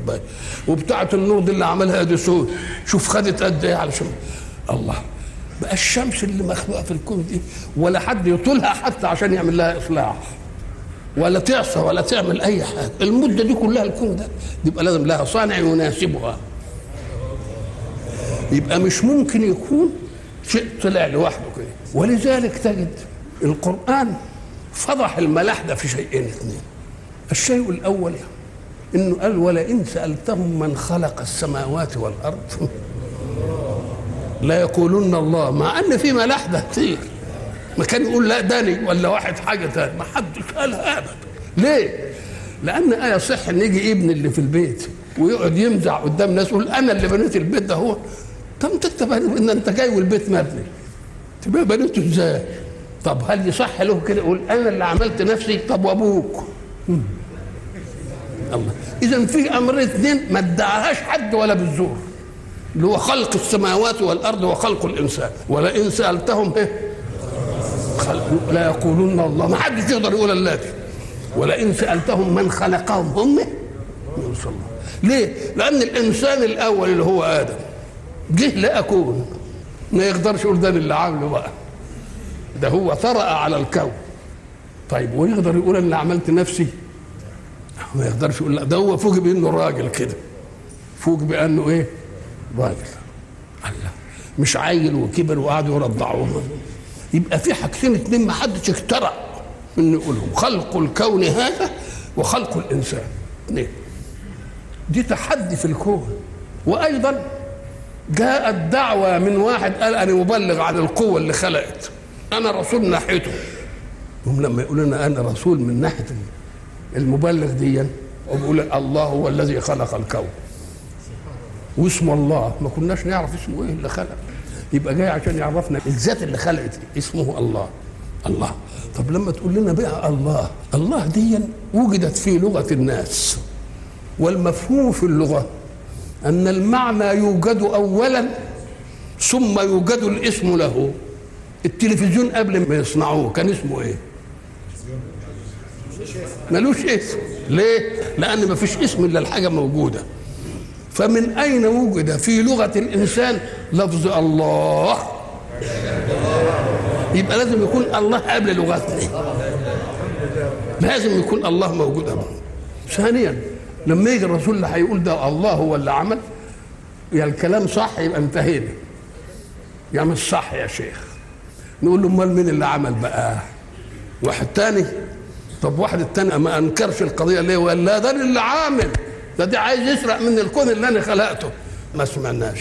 باي وبتاعه النور دي اللي عملها اديسون شوف خدت قد ايه علشان الله بقى الشمس اللي مخلوقه في الكون دي ولا حد يطولها حتى عشان يعمل لها اصلاح ولا تعصى ولا تعمل اي حاجه المده دي كلها الكون ده يبقى لازم لها صانع يناسبها يبقى مش ممكن يكون شيء طلع لوحده كده ولذلك تجد القرآن فضح الملاحدة في شيئين اثنين الشيء الأول إنه قال ولئن سألتهم من خلق السماوات والأرض لا يقولون الله مع أن في ملاحدة كتير ما كان يقول لا داني ولا واحد حاجة تاني ما حدش قالها أبدا ليه؟ لأن آية صح إن يجي ابن اللي في البيت ويقعد يمزع قدام ناس يقول أنا اللي بنيت البيت ده هو طب انت انت ان انت جاي والبيت مبني تبقى بنيته ازاي؟ طب هل يصح له كده يقول انا اللي عملت نفسي طب وابوك؟ الله اذا في امرين اثنين ما ادعاهاش حد ولا بالزور اللي هو خلق السماوات والارض وخلق الانسان ولئن سالتهم ايه؟ خلق لا يقولون الله ما حدش يقدر يقول الله دي ولئن سالتهم من خلقهم هم يوصل الله ليه؟ لان الانسان الاول اللي هو ادم جه لقى كون ما يقدرش يقول ده اللي عامله بقى ده هو طرأ على الكون طيب ويقدر يقول انا اللي عملت نفسي ما يقدرش يقول لا ده هو فوق بانه راجل كده فوق بانه ايه راجل الله مش عيل وكبر وقعدوا يرضعوه يبقى في حاجتين اتنين ما حدش اخترع انه يقولهم خلق الكون هذا وخلق الانسان اثنين دي تحدي في الكون وايضا جاءت دعوة من واحد قال أنا مبلغ عن القوة اللي خلقت أنا رسول من ناحيته هم لما يقولوا لنا أنا رسول من ناحية المبلغ ديا وبيقول الله هو الذي خلق الكون واسم الله ما كناش نعرف اسمه ايه اللي خلق يبقى جاي عشان يعرفنا الذات اللي خلقت اسمه الله الله طب لما تقول لنا بقى الله الله ديا وجدت في لغة الناس والمفهوم في اللغة أن المعنى يوجد أولا ثم يوجد الاسم له التلفزيون قبل ما يصنعوه كان اسمه ايه ملوش اسم ليه لأن ما فيش اسم إلا الحاجة موجودة فمن أين وجد في لغة الإنسان لفظ الله يبقى لازم يكون الله قبل لغتنا لازم يكون الله موجود قبل ثانيا لما يجي الرسول اللي هيقول ده الله هو اللي عمل يا الكلام صح يبقى انتهينا يا مش صح يا شيخ نقول له امال مين اللي عمل بقى واحد تاني طب واحد التاني ما انكرش القضيه ليه وقال لا ده اللي عامل ده دي عايز يسرق من الكون اللي انا خلقته ما سمعناش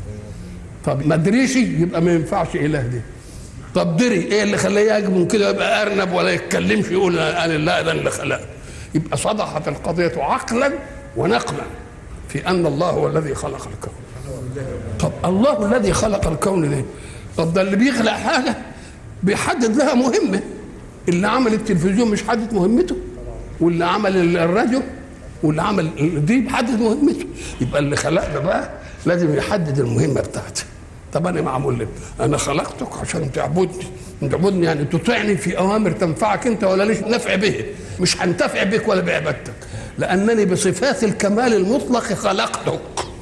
طب ما دريش يبقى ما ينفعش اله دي طب دري ايه اللي خلاه يهاجم كده يبقى ارنب ولا يتكلمش يقول انا لا ده اللي خلقه يبقى صدحت القضية عقلا ونقلا في أن الله هو الذي خلق الكون طب الله الذي خلق الكون ليه طب ده اللي بيخلق حاجة بيحدد لها مهمة اللي عمل التلفزيون مش حدد مهمته واللي عمل الراديو واللي عمل دي بيحدد مهمته يبقى اللي خلقنا بقى لازم يحدد المهمة بتاعته طب انا معمول ليه؟ انا خلقتك عشان تعبدني تعبدني يعني تطيعني في اوامر تنفعك انت ولا ليش نفع به مش هنتفع بك ولا بعبادتك لانني بصفات الكمال المطلق خلقتك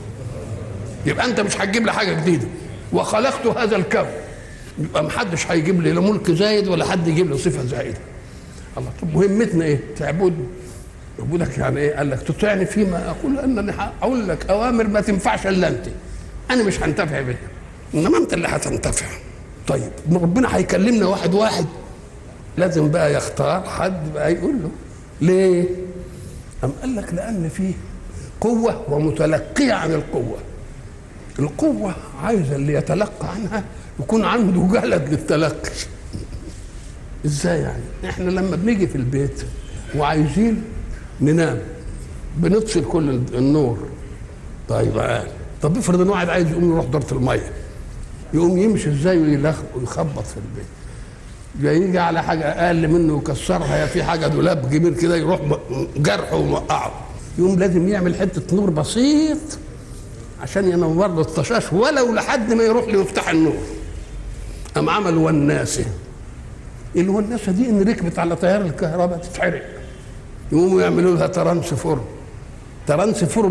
يبقى انت مش هتجيب لي حاجه جديده وخلقت هذا الكون يبقى محدش هيجيب لي لا ملك زايد ولا حد يجيب لي صفه زائده الله طب مهمتنا ايه؟ تعبدني عبودك يعني ايه؟ قال لك تطيعني فيما اقول انني هقول لك اوامر ما تنفعش الا انت انا مش هنتفع بها انما انت اللي هتنتفع طيب ربنا هيكلمنا واحد واحد لازم بقى يختار حد بقى يقول له ليه؟ أم قال لك لأن فيه قوة ومتلقية عن القوة القوة عايزة اللي يتلقى عنها يكون عنده جلد للتلقي ازاي يعني؟ احنا لما بنيجي في البيت وعايزين ننام بنطفي كل النور طيب عال طب افرض ان واحد عايز يقوم يروح دورة المية يقوم يمشي ازاي ويخبط في البيت يا يجي على حاجه اقل منه يكسرها يا في حاجه دولاب كبير كده يروح جرحه وموقعه يقوم لازم يعمل حته نور بسيط عشان ينور له الطشاش ولو لحد ما يروح لمفتاح النور قام عمل وناسه الوناسه دي ان ركبت على تيار الكهرباء تتحرق يقوموا يعملوا لها ترانسفورم ترانسفورم